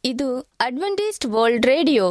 ಇದು Adventist world radio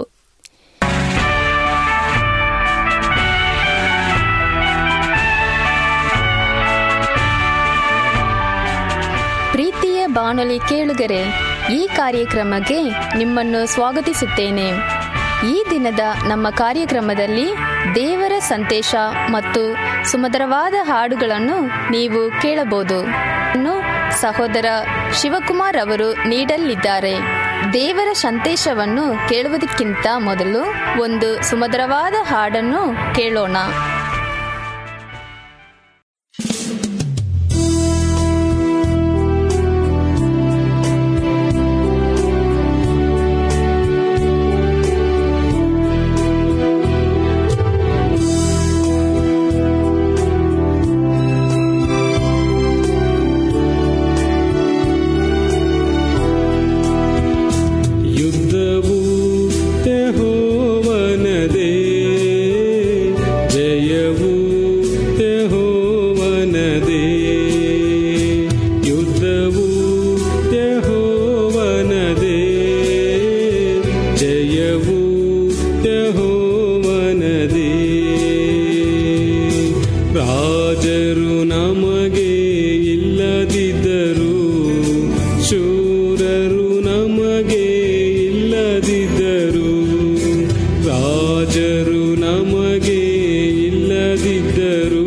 ಪ್ರೀತಿಯ ಬಾನುಲಿ ಕೇಳುಗರೆ ಈ ಕಾರ್ಯಕ್ರಮಕ್ಕೆ ನಿಮ್ಮನ್ನು ಸ್ವಾಗತಿಸುತ್ತೇನೆ ಈ ದಿನದ ನಮ್ಮ ಕಾರ್ಯಕ್ರಮದಲ್ಲಿ ದೇವರ ಸಂದೇಶ ಮತ್ತು ಸುಮಧುರವಾದ ಹಾಡುಗಳನ್ನು ನೀವು ಕೇಳಬಹುದು ಇನ್ನು ಸಹೋದರ ಶಿವಕುಮಾರ್ ಅವರು ನೀಡಲಿದ್ದಾರೆ ದೇವರ ಸಂದೇಶವನ್ನು ಕೇಳುವುದಕ್ಕಿಂತ ಮೊದಲು ಒಂದು ಸುಮಧುರವಾದ ಹಾಡನ್ನು ಕೇಳೋಣ ಯುದ್ಧವು ಯೆಹೋವನದೇ ಜಯವು ಯೆಹೋವನದೇ ಯುದ್ಧವು ಯೆಹೋವನದೇ ಜಯವು ಯೆಹೋವನದೇ ರಾಜರು ನಮಗೆ ಇಲ್ಲದಿದ್ದರು ಶೂರರು ನಮಗೆ ಇಲ್ಲದಿದ್ದರು ರಾಜರು ನಮಗೆ ಇಲ್ಲದಿದ್ದರು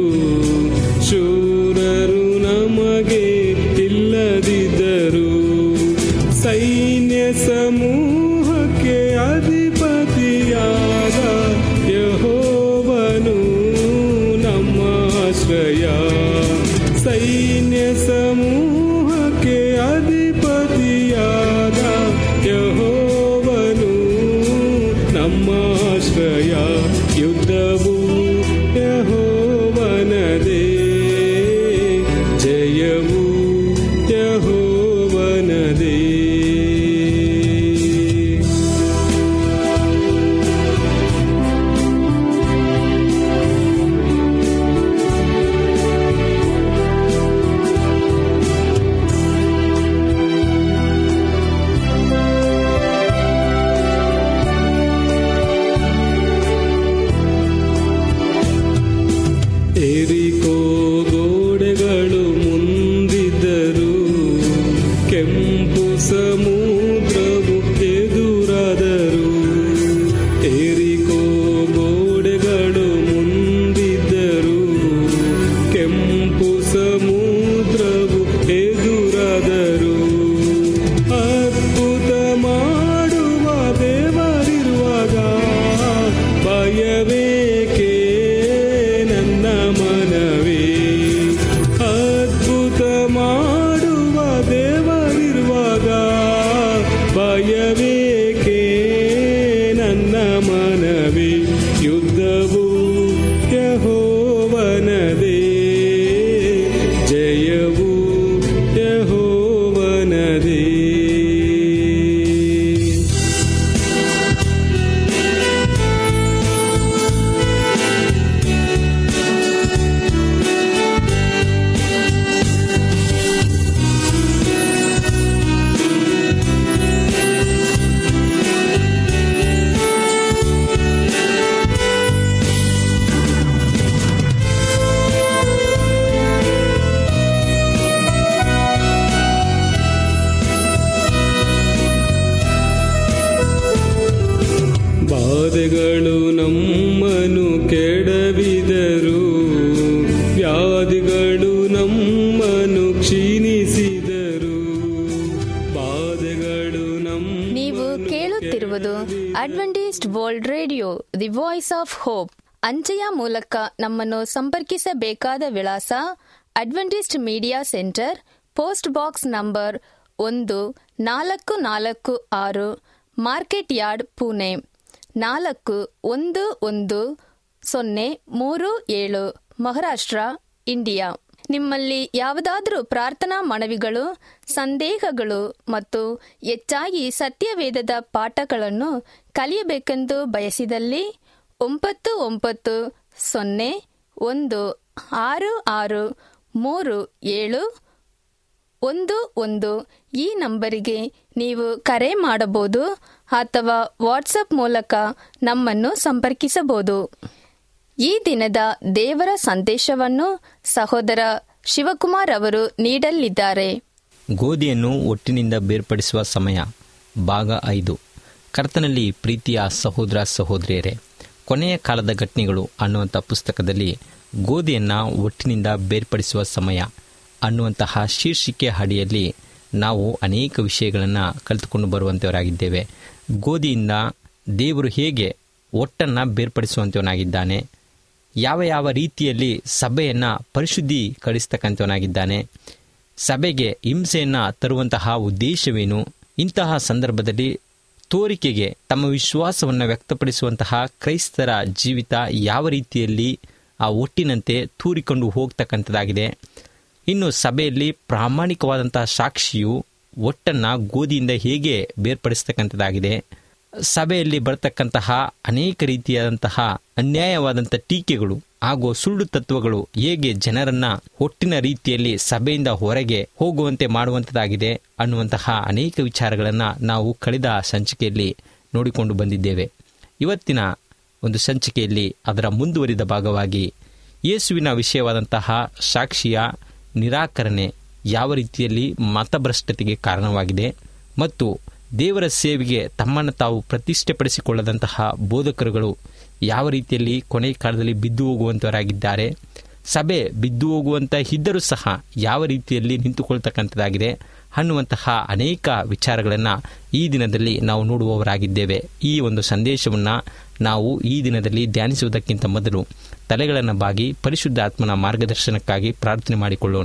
ಶೂರರು ನಮಗೆ ಇಲ್ಲದಿದ್ದರು ಸೈನ್ಯ ಸಮೂಹಕ್ಕೆ ಅಧಿಪತಿಯಾದ ಯಹೋವನು ನಮ್ಮ ಆಶ್ರಯ ಸೈನ್ಯ ಸಮೂಹಕ್ಕೆ ಅಧಿಪತಿಯಾದ ಯಹೋವನು ನಮ್ಮ ಆಶ್ರಯ ಯುದ್ಧವು ಯಹೋವನದೇ ಜಯವು ಯಹೋವನದೇ ಎರಿಕೋ ಗೋಡೆಗಳು ಮುಂದಿದ್ದರು ಕೆಂಪು ಸಮುದ್ರವು ಎದುರಾದರು ಎರಿಕೋ ಗೋಡೆಗಳು ಮುಂದಿದ್ದರು ಕೆಂಪು ಸಮುದ್ರವು ಎದುರಾದರು ಅದ್ಭುತ ಮಾಡುವ ದೇವರಿರುವಾಗ ಭಯವೇಕೆ ನನ್ನ ಮನವೇ ಅದ್ಭುತ ಮಾಡುವ ದೇವರಿರುವಾಗ ಭಯವೇಕೆ ನನ್ನ ಮನವೇ ಯುದ್ಧವು ಯಹೋವನದೇ ಜಯವು ಯಹೋವನದೇ ಬಾಧೆಗಳು ನಮ್ಮನು ಕೆಡವಿದರು ವ್ಯಾಧಿಗಳು ನಮ್ಮನು ಕ್ಷೀಣಿಸಿದರು ಬಾಧೆಗಳು ನಮ್ಮ ನೀವು ಕೇಳುತ್ತಿರುವುದು Adventist world radio the voice of hope ಅಂಚೆಯ ಮೂಲಕ ನಮ್ಮನ್ನು ಸಂಪರ್ಕಿಸಬೇಕಾದ ವಿಳಾಸ Adventist media centre post box number ಒಂದು ನಾಲ್ಕು ನಾಲ್ಕು ಆರು ಮಾರ್ಕೆಟ್ ಯಾರ್ಡ್ ಪುಣೆ ನಾಲ್ಕು ಒಂದು ಒಂದು ಸೊನ್ನೆ ಮೂರು ಏಳು ಮಹಾರಾಷ್ಟ್ರ ಇಂಡಿಯಾ ನಿಮ್ಮಲ್ಲಿ ಯಾವುದಾದರೂ ಪ್ರಾರ್ಥನಾ ಮನವಿಗಳು ಸಂದೇಹಗಳು ಮತ್ತು ಹೆಚ್ಚಾಗಿ ಸತ್ಯವೇದದ ಪಾಠಗಳನ್ನು ಕಲಿಯಬೇಕೆಂದು ಬಯಸಿದಲ್ಲಿ ಒಂಬತ್ತು ಒಂಬತ್ತು ಸೊನ್ನೆ ಒಂದು ಆರು ಆರು ಮೂರು ಏಳು ಒಂದು ಒಂದು ಈ ನಂಬರಿಗೆ ನೀವು ಕರೆ ಮಾಡಬಹುದು ಅಥವಾ ವಾಟ್ಸಪ್ ಮೂಲಕ ನಮ್ಮನ್ನು ಸಂಪರ್ಕಿಸಬಹುದು ಈ ದಿನದ ದೇವರ ಸಂದೇಶವನ್ನು ಸಹೋದರ ಶಿವಕುಮಾರ್ ಅವರು ನೀಡಲಿದ್ದಾರೆ ಗೋಧಿಯನ್ನು ಒಟ್ಟಿನಿಂದ ಬೇರ್ಪಡಿಸುವ ಸಮಯ ಭಾಗ ಐದು ಕರ್ತನಲ್ಲಿ ಪ್ರೀತಿಯ ಸಹೋದರ ಸಹೋದರಿಯರೇ ಕೊನೆಯ ಕಾಲದ ಘಟನೆಗಳು ಅನ್ನುವಂಥ ಪುಸ್ತಕದಲ್ಲಿ ಗೋಧಿಯನ್ನು ಒಟ್ಟಿನಿಂದ ಬೇರ್ಪಡಿಸುವ ಸಮಯ ಅನ್ನುವಂತಹ ಶೀರ್ಷಿಕೆ ಅಡಿಯಲ್ಲಿ ನಾವು ಅನೇಕ ವಿಷಯಗಳನ್ನು ಕಲಿತುಕೊಂಡು ಬರುವಂಥವರಾಗಿದ್ದೇವೆ ಗೋಧಿಯಿಂದ ದೇವರು ಹೇಗೆ ಒಟ್ಟನ್ನು ಬೇರ್ಪಡಿಸುವಂಥವನಾಗಿದ್ದಾನೆ ಯಾವ ಯಾವ ರೀತಿಯಲ್ಲಿ ಸಭೆಯನ್ನು ಪರಿಶುದ್ಧೀಕರಿಸ್ತಕ್ಕಂಥವನಾಗಿದ್ದಾನೆ ಸಭೆಗೆ ಹಿಂಸೆಯನ್ನು ತರುವಂತಹ ಉದ್ದೇಶವೇನು ಇಂತಹ ಸಂದರ್ಭದಲ್ಲಿ ತೋರಿಕೆಗೆ ತಮ್ಮ ವಿಶ್ವಾಸವನ್ನು ವ್ಯಕ್ತಪಡಿಸುವಂತಹ ಕ್ರೈಸ್ತರ ಜೀವಿತ ಯಾವ ರೀತಿಯಲ್ಲಿ ಆ ಒಟ್ಟಿನಂತೆ ತೂರಿಕೊಂಡು ಹೋಗ್ತಕ್ಕಂಥದ್ದಾಗಿದೆ ಇನ್ನು ಸಭೆಯಲ್ಲಿ ಪ್ರಾಮಾಣಿಕವಾದಂತಹ ಸಾಕ್ಷಿಯು ಒಟ್ಟನ್ನು ಗೋಧಿಯಿಂದ ಹೇಗೆ ಬೇರ್ಪಡಿಸ್ತಕ್ಕಂಥದ್ದಾಗಿದೆ ಸಭೆಯಲ್ಲಿ ಬರ್ತಕ್ಕಂತಹ ಅನೇಕ ರೀತಿಯಾದಂತಹ ಅನ್ಯಾಯವಾದಂಥ ಟೀಕೆಗಳು ಹಾಗೂ ಸುಳ್ಳು ತತ್ವಗಳು ಹೇಗೆ ಜನರನ್ನ ಒಟ್ಟಿನ ರೀತಿಯಲ್ಲಿ ಸಭೆಯಿಂದ ಹೊರಗೆ ಹೋಗುವಂತೆ ಮಾಡುವಂಥದ್ದಾಗಿದೆ ಅನ್ನುವಂತಹ ಅನೇಕ ವಿಚಾರಗಳನ್ನು ನಾವು ಕಳೆದ ಸಂಚಿಕೆಯಲ್ಲಿ ನೋಡಿಕೊಂಡು ಬಂದಿದ್ದೇವೆ ಇವತ್ತಿನ ಒಂದು ಸಂಚಿಕೆಯಲ್ಲಿ ಅದರ ಮುಂದುವರಿದ ಭಾಗವಾಗಿ ಯೇಸುವಿನ ವಿಷಯವಾದಂತಹ ಸಾಕ್ಷಿಯ ನಿರಾಕರಣೆ ಯಾವ ರೀತಿಯಲ್ಲಿ ಮತಭ್ರಷ್ಟತೆಗೆ ಕಾರಣವಾಗಿದೆ ಮತ್ತು ದೇವರ ಸೇವೆಗೆ ತಮ್ಮನ್ನು ತಾವು ಪ್ರತಿಷ್ಠೆಪಡಿಸಿಕೊಳ್ಳದಂತಹ ಬೋಧಕರುಗಳು ಯಾವ ರೀತಿಯಲ್ಲಿ ಕೊನೆ ಕಾಲದಲ್ಲಿ ಬಿದ್ದು ಹೋಗುವಂತವರಾಗಿದ್ದಾರೆ ಸಭೆ ಬಿದ್ದು ಹೋಗುವಂತ ಇದ್ದರೂ ಸಹ ಯಾವ ರೀತಿಯಲ್ಲಿ ನಿಂತುಕೊಳ್ತಕ್ಕಂಥದ್ದಾಗಿದೆ ಅನ್ನುವಂತಹ ಅನೇಕ ವಿಚಾರಗಳನ್ನು ಈ ದಿನದಲ್ಲಿ ನಾವು ನೋಡುವವರಾಗಿದ್ದೇವೆ ಈ ಒಂದು ಸಂದೇಶವನ್ನು ನಾವು ಈ ದಿನದಲ್ಲಿ ಧ್ಯಾನಿಸುವುದಕ್ಕಿಂತ ಮೊದಲು ತಲೆಗಳನ್ನು ಬಾಗಿ ಪರಿಶುದ್ಧ ಆತ್ಮನ ಮಾರ್ಗದರ್ಶನಕ್ಕಾಗಿ ಪ್ರಾರ್ಥನೆ ಮಾಡಿಕೊಳ್ಳೋಣ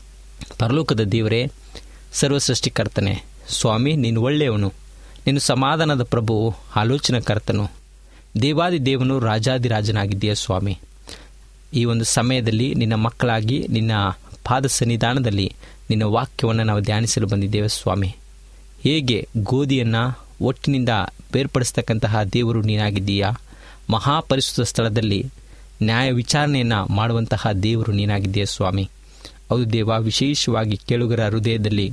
ಪರಲೋಕದ ದೇವರೇ ಸರ್ವಸೃಷ್ಟಿಕರ್ತನೆ ಸ್ವಾಮಿ ನೀನು ಒಳ್ಳೆಯವನು ನೀನು ಸಮಾಧಾನದ ಪ್ರಭು ಆಲೋಚನಕರ್ತನು ದೇವಾದಿ ದೇವನು ರಾಜಾದಿರಾಜನಾಗಿದ್ದೀಯ ಸ್ವಾಮಿ ಈ ಒಂದು ಸಮಯದಲ್ಲಿ ನಿನ್ನ ಮಕ್ಕಳಾಗಿ ನಿನ್ನ ಪಾದ ಸನ್ನಿಧಾನದಲ್ಲಿ ನಿನ್ನ ವಾಕ್ಯವನ್ನು ನಾವು ಧ್ಯಾನಿಸಲು ಬಂದಿದ್ದೇವೆ ಸ್ವಾಮಿ ಹೇಗೆ ಗೋಧಿಯನ್ನು ಒಟ್ಟಿನಿಂದ ಬೇರ್ಪಡಿಸ್ತಕ್ಕಂತಹ ದೇವರು ನೀನಾಗಿದ್ದೀಯಾ ಮಹಾಪರಿಶುದ್ಧ ಸ್ಥಳದಲ್ಲಿ ನ್ಯಾಯ ವಿಚಾರಣೆಯನ್ನು ಮಾಡುವಂತಹ ದೇವರು ನೀನಾಗಿದ್ದೀಯ ಸ್ವಾಮಿ ಹೌದು ದೇವ ವಿಶೇಷವಾಗಿ ಕೇಳುಗರ ಹೃದಯದಲ್ಲಿ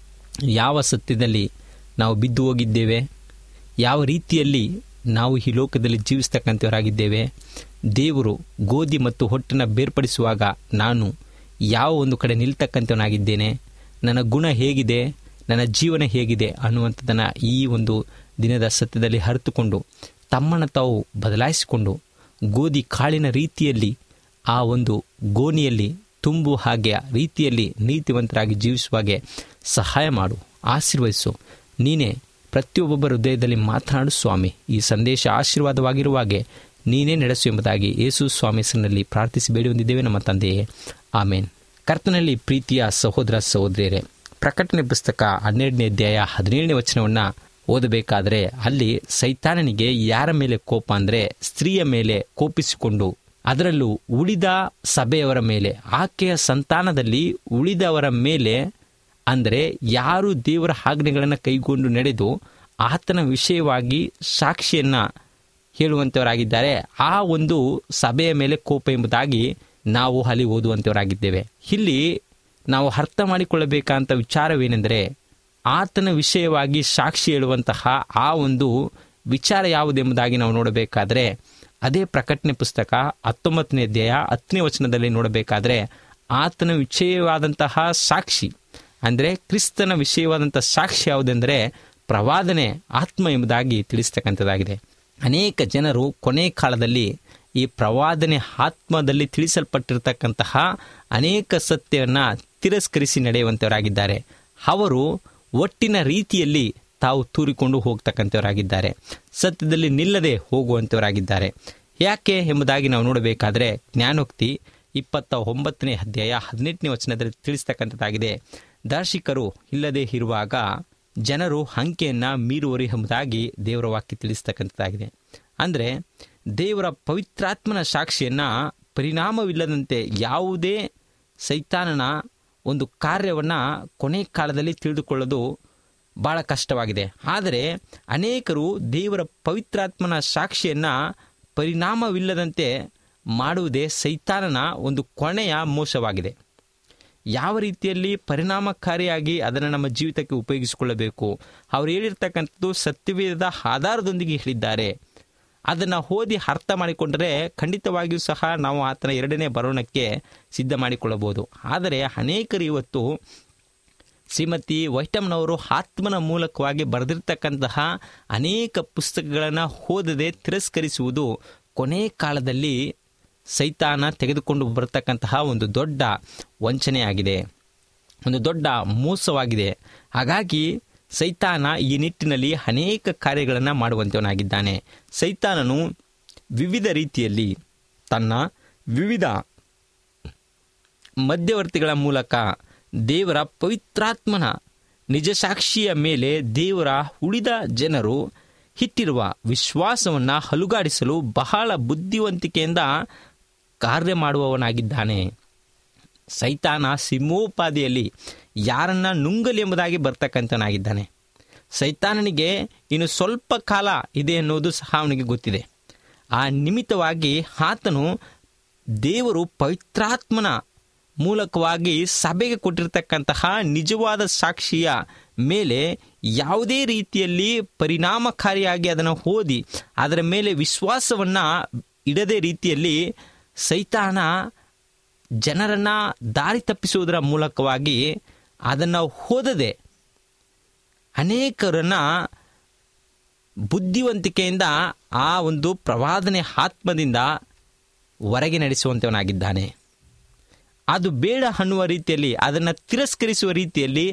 ಯಾವ ಸತ್ಯದಲ್ಲಿ ನಾವು ಬಿದ್ದು ಹೋಗಿದ್ದೇವೆ ಯಾವ ರೀತಿಯಲ್ಲಿ ನಾವು ಈ ಲೋಕದಲ್ಲಿ ಜೀವಿಸ್ತಕ್ಕಂಥವರಾಗಿದ್ದೇವೆ ದೇವರು ಗೋಧಿ ಮತ್ತು ಹೊಟ್ಟನ್ನು ಬೇರ್ಪಡಿಸುವಾಗ ನಾನು ಯಾವ ಒಂದು ಕಡೆ ನಿಲ್ತಕ್ಕಂಥವನಾಗಿದ್ದೇನೆ ನನ್ನ ಗುಣ ಹೇಗಿದೆ ನನ್ನ ಜೀವನ ಹೇಗಿದೆ ಅನ್ನುವಂಥದ್ದನ್ನು ಈ ಒಂದು ದಿನದ ಸತ್ಯದಲ್ಲಿ ಅರಿತುಕೊಂಡು ತಮ್ಮನ್ನು ತಾವು ಬದಲಾಯಿಸಿಕೊಂಡು ಗೋಧಿ ಕಾಳಿನ ರೀತಿಯಲ್ಲಿ ಆ ಒಂದು ಗೋಣಿಯಲ್ಲಿ ತುಂಬು ಹಾಗೆ ರೀತಿಯಲ್ಲಿ ನೀತಿವಂತರಾಗಿ ಜೀವಿಸುವಾಗೆ ಸಹಾಯ ಮಾಡು ಆಶೀರ್ವದಿಸು ನೀನೇ ಪ್ರತಿಯೊಬ್ಬೊಬ್ಬರ ಹೃದಯದಲ್ಲಿ ಮಾತನಾಡು ಸ್ವಾಮಿ ಈ ಸಂದೇಶ ಆಶೀರ್ವಾದವಾಗಿರುವಾಗೆ ನೀನೇ ನಡೆಸು ಎಂಬುದಾಗಿ ಯೇಸು ಸ್ವಾಮಿ ಹೆಸರಿನಲ್ಲಿ ಪ್ರಾರ್ಥಿಸಿ ಬೇಡಿ ಹೊಂದಿದ್ದೇವೆ ನಮ್ಮ ತಂದೆಯೇ ಆಮೇನ್ ಕರ್ತನಲ್ಲಿ ಪ್ರೀತಿಯ ಸಹೋದರ ಸಹೋದರಿಯರೇ ಪ್ರಕಟಣೆ ಪುಸ್ತಕ ಹನ್ನೆರಡನೇ ಅಧ್ಯಾಯ ಹದಿನೇಳನೇ ವಚನವನ್ನು ಓದಬೇಕಾದರೆ ಅಲ್ಲಿ ಸೈತಾನನಿಗೆ ಯಾರ ಮೇಲೆ ಕೋಪ ಅಂದರೆ ಸ್ತ್ರೀಯ ಮೇಲೆ ಕೋಪಿಸಿಕೊಂಡು ಅದರಲ್ಲೂ ಉಳಿದ ಸಭೆಯವರ ಮೇಲೆ ಆಕೆಯ ಸಂತಾನದಲ್ಲಿ ಉಳಿದವರ ಮೇಲೆ ಅಂದರೆ ಯಾರು ದೇವರ ಆಜ್ಞೆಗಳನ್ನು ಕೈಗೊಂಡು ನಡೆದು ಆತನ ವಿಷಯವಾಗಿ ಸಾಕ್ಷಿಯನ್ನು ಹೇಳುವಂಥವರಾಗಿದ್ದಾರೆ ಆ ಒಂದು ಸಭೆಯ ಮೇಲೆ ಕೋಪ ಎಂಬುದಾಗಿ ನಾವು ಅಲ್ಲಿ ಓದುವಂಥವರಾಗಿದ್ದೇವೆ ಇಲ್ಲಿ ನಾವು ಅರ್ಥ ಮಾಡಿಕೊಳ್ಳಬೇಕಂತ ವಿಚಾರವೇನೆಂದರೆ ಆತನ ವಿಷಯವಾಗಿ ಸಾಕ್ಷಿ ಹೇಳುವಂತಹ ಆ ಒಂದು ವಿಚಾರ ಯಾವುದೆಂಬುದಾಗಿ ನಾವು ನೋಡಬೇಕಾದ್ರೆ ಅದೇ ಪ್ರಕಟಣೆ ಪುಸ್ತಕ ಹತ್ತೊಂಬತ್ತನೇ ಅಧ್ಯಾಯ ಹತ್ತನೇ ವಚನದಲ್ಲಿ ನೋಡಬೇಕಾದ್ರೆ ಆತನ ವಿಷಯವಾದಂತಹ ಸಾಕ್ಷಿ ಅಂದರೆ ಕ್ರಿಸ್ತನ ವಿಷಯವಾದಂಥ ಸಾಕ್ಷಿ ಯಾವುದೆಂದರೆ ಪ್ರವಾದನೆ ಆತ್ಮ ಎಂಬುದಾಗಿ ತಿಳಿಸ್ತಕ್ಕಂಥದ್ದಾಗಿದೆ ಅನೇಕ ಜನರು ಕೊನೆ ಕಾಲದಲ್ಲಿ ಈ ಪ್ರವಾದನೆ ಆತ್ಮದಲ್ಲಿ ತಿಳಿಸಲ್ಪಟ್ಟಿರತಕ್ಕಂತಹ ಅನೇಕ ಸತ್ಯವನ್ನು ತಿರಸ್ಕರಿಸಿ ನಡೆಯುವಂಥವರಾಗಿದ್ದಾರೆ ಅವರು ಒಟ್ಟಿನ ರೀತಿಯಲ್ಲಿ ತಾವು ತೂರಿಕೊಂಡು ಹೋಗ್ತಕ್ಕಂಥವರಾಗಿದ್ದಾರೆ ಸತ್ಯದಲ್ಲಿ ನಿಲ್ಲದೆ ಹೋಗುವಂಥವರಾಗಿದ್ದಾರೆ ಯಾಕೆ ಎಂಬುದಾಗಿ ನಾವು ನೋಡಬೇಕಾದ್ರೆ ಜ್ಞಾನೋಕ್ತಿ ಇಪ್ಪತ್ತ ಒಂಬತ್ತನೇ ಅಧ್ಯಾಯ ಹದಿನೆಂಟನೇ ವಚನದಲ್ಲಿ ತಿಳಿಸ್ತಕ್ಕಂಥದ್ದಾಗಿದೆ ದರ್ಶಿಕರು ಇಲ್ಲದೆ ಇರುವಾಗ ಜನರು ಅಂಕೆಯನ್ನು ಮೀರುವರಿ ಎಂಬುದಾಗಿ ದೇವರ ವಾಕ್ಯ ತಿಳಿಸ್ತಕ್ಕಂಥದ್ದಾಗಿದೆ ಅಂದರೆ ದೇವರ ಪವಿತ್ರಾತ್ಮನ ಸಾಕ್ಷಿಯನ್ನು ಪರಿಣಾಮವಿಲ್ಲದಂತೆ ಯಾವುದೇ ಸೈತಾನನ ಒಂದು ಕಾರ್ಯವನ್ನು ಕೊನೆ ಕಾಲದಲ್ಲಿ ತಿಳಿದುಕೊಳ್ಳೋದು ಬಹಳ ಕಷ್ಟವಾಗಿದೆ ಆದರೆ ಅನೇಕರು ದೇವರ ಪವಿತ್ರಾತ್ಮನ ಸಾಕ್ಷಿಯನ್ನು ಪರಿಣಾಮವಿಲ್ಲದಂತೆ ಮಾಡುವುದೇ ಸೈತಾನನ ಒಂದು ಕೊನೆಯ ಮೋಸವಾಗಿದೆ ಯಾವ ರೀತಿಯಲ್ಲಿ ಪರಿಣಾಮಕಾರಿಯಾಗಿ ಅದನ್ನು ನಮ್ಮ ಜೀವಿತಕ್ಕೆ ಉಪಯೋಗಿಸಿಕೊಳ್ಳಬೇಕು ಅವ್ರು ಹೇಳಿರ್ತಕ್ಕಂಥದ್ದು ಸತ್ಯವೇದದ ಆಧಾರದೊಂದಿಗೆ ಹೇಳಿದ್ದಾರೆ ಅದನ್ನು ಓದಿ ಅರ್ಥ ಮಾಡಿಕೊಂಡರೆ ಖಂಡಿತವಾಗಿಯೂ ಸಹ ನಾವು ಆತನ ಎರಡನೇ ಬರೋಣಕ್ಕೆ ಸಿದ್ಧ ಮಾಡಿಕೊಳ್ಳಬಹುದು ಆದರೆ ಅನೇಕರು ಇವತ್ತು ಶ್ರೀಮತಿ ವೈಟಮ್ನವರು ಆತ್ಮನ ಮೂಲಕವಾಗಿ ಬರೆದಿರ್ತಕ್ಕಂತಹ ಅನೇಕ ಪುಸ್ತಕಗಳನ್ನು ಓದದೆ ತಿರಸ್ಕರಿಸುವುದು ಕೊನೆ ಕಾಲದಲ್ಲಿ ಸೈತಾನ ತೆಗೆದುಕೊಂಡು ಬರತಕ್ಕಂತಹ ಒಂದು ದೊಡ್ಡ ವಂಚನೆಯಾಗಿದೆ ಒಂದು ದೊಡ್ಡ ಮೋಸವಾಗಿದೆ ಹಾಗಾಗಿ ಸೈತಾನ ಈ ನಿಟ್ಟಿನಲ್ಲಿ ಅನೇಕ ಕಾರ್ಯಗಳನ್ನು ಮಾಡುವಂತವನಾಗಿದ್ದಾನೆ ಸೈತಾನನು ವಿವಿಧ ರೀತಿಯಲ್ಲಿ ತನ್ನ ವಿವಿಧ ಮಧ್ಯವರ್ತಿಗಳ ಮೂಲಕ ದೇವರ ಪವಿತ್ರಾತ್ಮನ ನಿಜಸಾಕ್ಷಿಯ ಮೇಲೆ ದೇವರ ಉಳಿದ ಜನರು ಇಟ್ಟಿರುವ ವಿಶ್ವಾಸವನ್ನು ಹಲುಗಾಡಿಸಲು ಬಹಳ ಬುದ್ಧಿವಂತಿಕೆಯಿಂದ ಕಾರ್ಯ ಮಾಡುವವನಾಗಿದ್ದಾನೆ ಸೈತಾನ ಸಿಂಹೋಪಾದಿಯಲ್ಲಿ ಯಾರನ್ನ ನುಂಗಲಿ ಎಂಬುದಾಗಿ ಬರ್ತಕ್ಕಂಥನಾಗಿದ್ದಾನೆ ಸೈತಾನನಿಗೆ ಇನ್ನು ಸ್ವಲ್ಪ ಕಾಲ ಇದೆ ಎನ್ನುವುದು ಸಹ ಅವನಿಗೆ ಗೊತ್ತಿದೆ ಆ ನಿಮಿತ್ತವಾಗಿ ಆತನು ದೇವರು ಪವಿತ್ರಾತ್ಮನ ಮೂಲಕವಾಗಿ ಸಭೆಗೆ ಕೊಟ್ಟಿರ್ತಕ್ಕಂತಹ ನಿಜವಾದ ಸಾಕ್ಷಿಯ ಮೇಲೆ ಯಾವುದೇ ರೀತಿಯಲ್ಲಿ ಪರಿಣಾಮಕಾರಿಯಾಗಿ ಅದನ್ನು ಓದಿ ಅದರ ಮೇಲೆ ವಿಶ್ವಾಸವನ್ನು ಇಡದೇ ರೀತಿಯಲ್ಲಿ ಸೈತಾನ ಜನರನ್ನ ದಾರಿ ತಪ್ಪಿಸುವುದರ ಮೂಲಕವಾಗಿ ಅದನ್ನು ಓದದೆ ಅನೇಕರನ್ನ ಬುದ್ಧಿವಂತಿಕೆಯಿಂದ ಆ ಒಂದು ಪ್ರವಾದನೆ ಆತ್ಮದಿಂದ ಹೊರಗೆ ನಡೆಸುವಂತವನಾಗಿದ್ದಾನೆ ಅದು ಬೇಡ ಅನ್ನುವ ರೀತಿಯಲ್ಲಿ ಅದನ್ನು ತಿರಸ್ಕರಿಸುವ ರೀತಿಯಲ್ಲಿ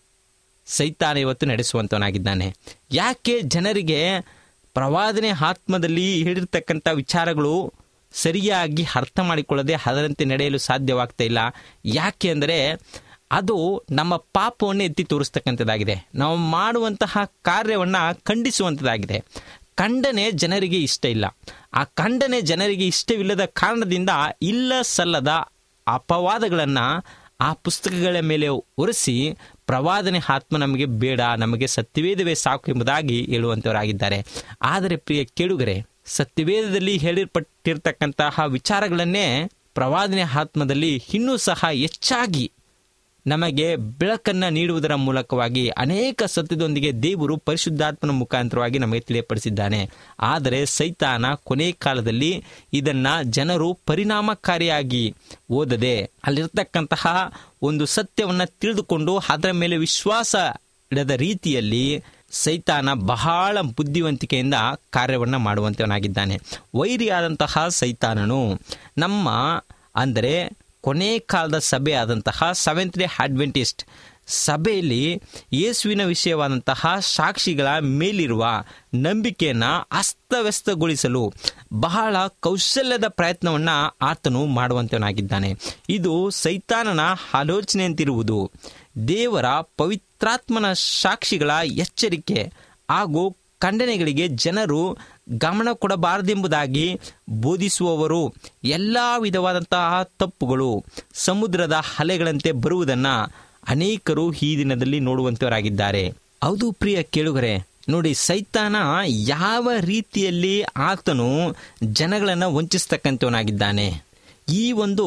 ಸೈತಾನ ಇವತ್ತು ನಡೆಸುವಂತವನಾಗಿದ್ದಾನೆ ಯಾಕೆ ಜನರಿಗೆ ಪ್ರವಾದನೆ ಆತ್ಮದಲ್ಲಿ ಹೇಳಿರ್ತಕ್ಕಂಥ ವಿಚಾರಗಳು ಸರಿಯಾಗಿ ಅರ್ಥ ಮಾಡಿಕೊಳ್ಳದೆ ಅದರಂತೆ ನಡೆಯಲು ಸಾಧ್ಯವಾಗ್ತಾ ಇಲ್ಲ ಯಾಕೆ ಅಂದರೆ ಅದು ನಮ್ಮ ಪಾಪವನ್ನು ಎತ್ತಿ ತೋರಿಸ್ತಕ್ಕಂಥದ್ದಾಗಿದೆ ನಾವು ಮಾಡುವಂತಹ ಕಾರ್ಯವನ್ನು ಖಂಡಿಸುವಂಥದ್ದಾಗಿದೆ ಖಂಡನೆ ಜನರಿಗೆ ಇಷ್ಟ ಇಲ್ಲ ಆ ಖಂಡನೆ ಜನರಿಗೆ ಇಷ್ಟವಿಲ್ಲದ ಕಾರಣದಿಂದ ಇಲ್ಲ ಸಲ್ಲದ ಅಪವಾದಗಳನ್ನು ಆ ಪುಸ್ತಕಗಳ ಮೇಲೆ ಒರೆಸಿ ಪ್ರವಾದನೆ ಆತ್ಮ ನಮಗೆ ಬೇಡ ನಮಗೆ ಸತ್ಯವೇದವೇ ಸಾಕು ಎಂಬುದಾಗಿ ಹೇಳುವಂಥವರಾಗಿದ್ದಾರೆ ಆದರೆ ಪ್ರಿಯ ಕೇಳುಗರೆ ಸತ್ಯವೇದದಲ್ಲಿ ಹೇಳಿರ್ಪಟ್ಟಿರ್ತಕ್ಕಂತಹ ವಿಚಾರಗಳನ್ನೇ ಪ್ರವಾದನೆ ಆತ್ಮದಲ್ಲಿ ಇನ್ನೂ ಸಹ ಹೆಚ್ಚಾಗಿ ನಮಗೆ ಬೆಳಕನ್ನು ನೀಡುವುದರ ಮೂಲಕವಾಗಿ ಅನೇಕ ಸತ್ಯದೊಂದಿಗೆ ದೇವರು ಪರಿಶುದ್ಧಾತ್ಮನ ಮುಖಾಂತರವಾಗಿ ನಮಗೆ ತಿಳಿಯಪಡಿಸಿದ್ದಾನೆ ಆದರೆ ಸೈತಾನ ಕೊನೆ ಕಾಲದಲ್ಲಿ ಇದನ್ನ ಜನರು ಪರಿಣಾಮಕಾರಿಯಾಗಿ ಓದದೆ ಅಲ್ಲಿರ್ತಕ್ಕಂತಹ ಒಂದು ಸತ್ಯವನ್ನು ತಿಳಿದುಕೊಂಡು ಅದರ ಮೇಲೆ ವಿಶ್ವಾಸ ಇಡದ ರೀತಿಯಲ್ಲಿ ಸೈತಾನ ಬಹಳ ಬುದ್ಧಿವಂತಿಕೆಯಿಂದ ಕಾರ್ಯವನ್ನು ಮಾಡುವಂತವನಾಗಿದ್ದಾನೆ ವೈರಿಯಾದಂತಹ ಸೈತಾನನು ನಮ್ಮ ಅಂದರೆ ಕೊನೆ ಕಾಲದ ಸಭೆ ಆದಂತಹ ಸೆವೆಂತ್ ಡೇ ಅಡ್ವೆಂಟಿಸ್ಟ್ ಸಭೆಯಲ್ಲಿ ಯೇಸುವಿನ ವಿಷಯವಾದಂತಹ ಸಾಕ್ಷಿಗಳ ಮೇಲಿರುವ ನಂಬಿಕೆಯನ್ನು ಅಸ್ತವ್ಯಸ್ತಗೊಳಿಸಲು ಬಹಳ ಕೌಶಲ್ಯದ ಪ್ರಯತ್ನವನ್ನು ಆತನು ಮಾಡುವಂತವನಾಗಿದ್ದಾನೆ ಇದು ಸೈತಾನನ ಆಲೋಚನೆಯಂತಿರುವುದು ದೇವರ ಪವಿತ್ರಾತ್ಮನ ಸಾಕ್ಷಿಗಳ ಎಚ್ಚರಿಕೆ ಹಾಗೂ ಖಂಡನೆಗಳಿಗೆ ಜನರು ಗಮನ ಕೊಡಬಾರದೆಂಬುದಾಗಿ ಬೋಧಿಸುವವರು ಎಲ್ಲ ವಿಧವಾದಂತಹ ತಪ್ಪುಗಳು ಸಮುದ್ರದ ಅಲೆಗಳಂತೆ ಬರುವುದನ್ನು ಅನೇಕರು ಈ ದಿನದಲ್ಲಿ ನೋಡುವಂತವರಾಗಿದ್ದಾರೆ ಹೌದು ಪ್ರಿಯ ಕೇಳುಗರೆ ನೋಡಿ ಸೈತಾನ ಯಾವ ರೀತಿಯಲ್ಲಿ ಆತನು ಜನಗಳನ್ನು ವಂಚಿಸ್ತಕ್ಕಂಥವನಾಗಿದ್ದಾನೆ ಈ ಒಂದು